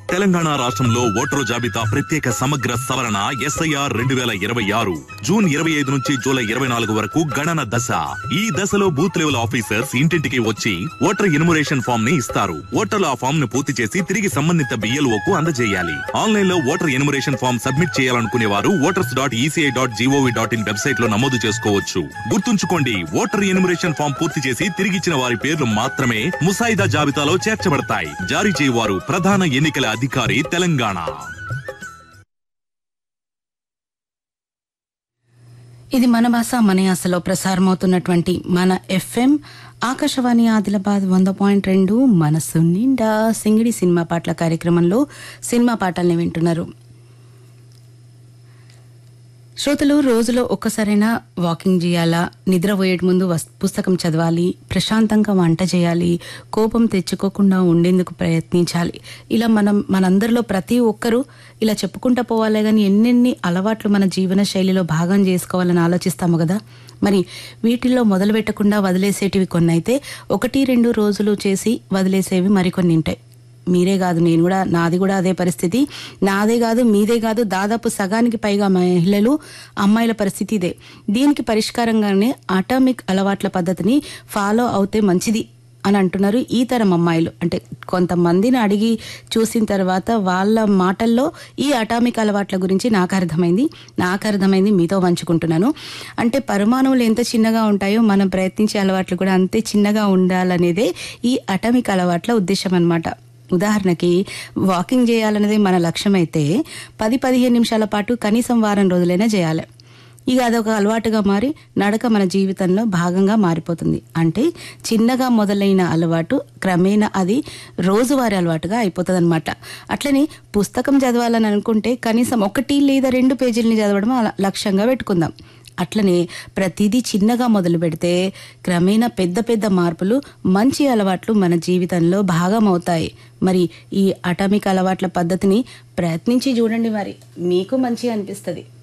తెలంగాణ రాష్ట్రంలో ఓటరు జాబితా ప్రత్యేక సమగ్ర సవరణ ఎస్ఐఆర్ రెండు వేల ఇరవై ఆరు జూన్ ఇరవై ఐదు నుంచి జూలై ఇరవై నాలుగు వరకు గణన దశ ఈ దశలో బూత్ లెవెల్ ఆఫీసర్స్ ఇంటింటికి వచ్చి ఓటర్ ఎన్యుమరేషన్ ఫామ్ ని ఇస్తారు ఓటర్లు ఆ ఫామ్ ను పూర్తి చేసి తిరిగి సంబంధిత BLO కు అందజేయాలి ఆన్లైన్ లో ఓటర్ ఎన్యుమరేషన్ ఫామ్ సబ్మిట్ చేయాలనుకునే వారు voters dot ECI dot GOV dot in website లో నమోదు చేసుకోవచ్చు గుర్తుంచుకోండి ఓటర్ ఎన్యుమరేషన్ ఫామ్ పూర్తి చేసి తిరిగిచ్చిన వారి పేర్లు మాత్రమే ముసాయిదా జాబితాలో చేర్చబడతాయి జారీ చేయవారు ప్రధాన ఎన్నికల అధికారి తెలంగాణ ఇది మన భాష మన యాసలో ప్రసారమవుతున్నటువంటి మన ఎఫ్ఎం ఆకాశవాణి ఆదిలాబాద్ వంద పాయింట్ రెండు మనసు నిండా సింగిడి సినిమా పాటల కార్యక్రమంలో సినిమా పాటల్ని వింటున్నారు శ్రోతలు రోజులో ఒక్కసారైనా వాకింగ్ చేయాలా నిద్రపోయే ముందు వస్- పుస్తకం చదవాలి ప్రశాంతంగా వంట చేయాలి కోపం తెచ్చుకోకుండా ఉండేందుకు ప్రయత్నించాలి ఇలా మనం మనందరిలో ప్రతి ఒక్కరూ ఇలా చెప్పుకుంటా పోవాలే కానీ ఎన్నెన్ని అలవాట్లు మన జీవన శైలిలో భాగం చేసుకోవాలని ఆలోచిస్తాము కదా మరి వీటిల్లో మొదలు పెట్టకుండా వదిలేసేటివి కొన్ని అయితే ఒకటి రెండు రోజులు చేసి వదిలేసేవి మరికొన్ని ఉంటాయి మీరే కాదు నేను కూడా నాది కూడా అదే పరిస్థితి నాదే కాదు మీదే కాదు దాదాపు సగానికి పైగా మహిళలు అమ్మాయిల పరిస్థితి ఇదే దీనికి పరిష్కారంగానే అటామిక్ అలవాట్ల పద్ధతిని ఫాలో అవుతే మంచిది అని అంటున్నారు ఈ తరం అమ్మాయిలు అంటే కొంతమందిని అడిగి చూసిన తర్వాత వాళ్ళ మాటల్లో ఈ అటామిక్ అలవాట్ల గురించి నాకు అర్థమైంది నాకు అర్థమైంది మీతో పంచుకుంటున్నాను అంటే పరమాణువులు ఎంత చిన్నగా ఉంటాయో మనం ప్రయత్నించే అలవాట్లు కూడా అంతే చిన్నగా ఉండాలనేదే ఈ అటామిక్ అలవాట్ల ఉద్దేశం అన్నమాట ఉదాహరణకి వాకింగ్ చేయాలనేది మన లక్ష్యం అయితే పది పదిహేను నిమిషాల పాటు కనీసం వారం రోజులైనా చేయాలి ఇక అదొక అలవాటుగా మారి నడక మన జీవితంలో భాగంగా మారిపోతుంది అంటే చిన్నగా మొదలైన అలవాటు క్రమేణా అది రోజువారీ అలవాటుగా అయిపోతుంది అనమాట అట్లనే పుస్తకం చదవాలని అనుకుంటే కనీసం ఒకటి లేదా రెండు పేజీలని చదవడం అలా లక్ష్యంగా పెట్టుకుందాం అట్లనే ప్రతిదీ చిన్నగా మొదలు పెడితే క్రమేణా పెద్ద పెద్ద మార్పులు మంచి అలవాట్లు మన జీవితంలో భాగం అవుతాయి మరి ఈ అటామిక్ అలవాట్ల పద్ధతిని ప్రయత్నించి చూడండి మరి మీకు మంచి అనిపిస్తుంది